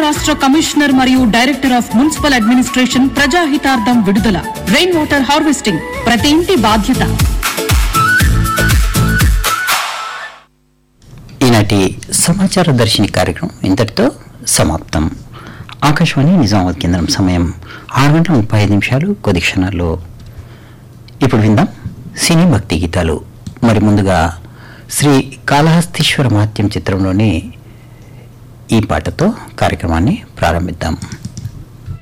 రాష్ట్ర కమిషనర్ మరియు director of municipal administration ప్రజాహితార్థం విడుదల రెయిన్ వాటర్ హార్వెస్టింగ్ ప్రతి ఇంటి బాధ్యత ఈనాటి సమాచార దర్శిని కార్యక్రమం ఇంతటితో సమాప్తం ఆకాశవాణి నిజామాబాద్ కేంద్రం సమయం ఆరు గంటల ముప్పై ఐదు నిమిషాలు కొద్ది క్షణాల్లో ఇప్పుడు విందాం సినీ భక్తి గీతాలు మరి ముందుగా శ్రీ కాళహస్తీశ్వర మహత్యం చిత్రంలోని ఈ పాటతో కార్యక్రమాన్ని ప్రారంభిద్దాం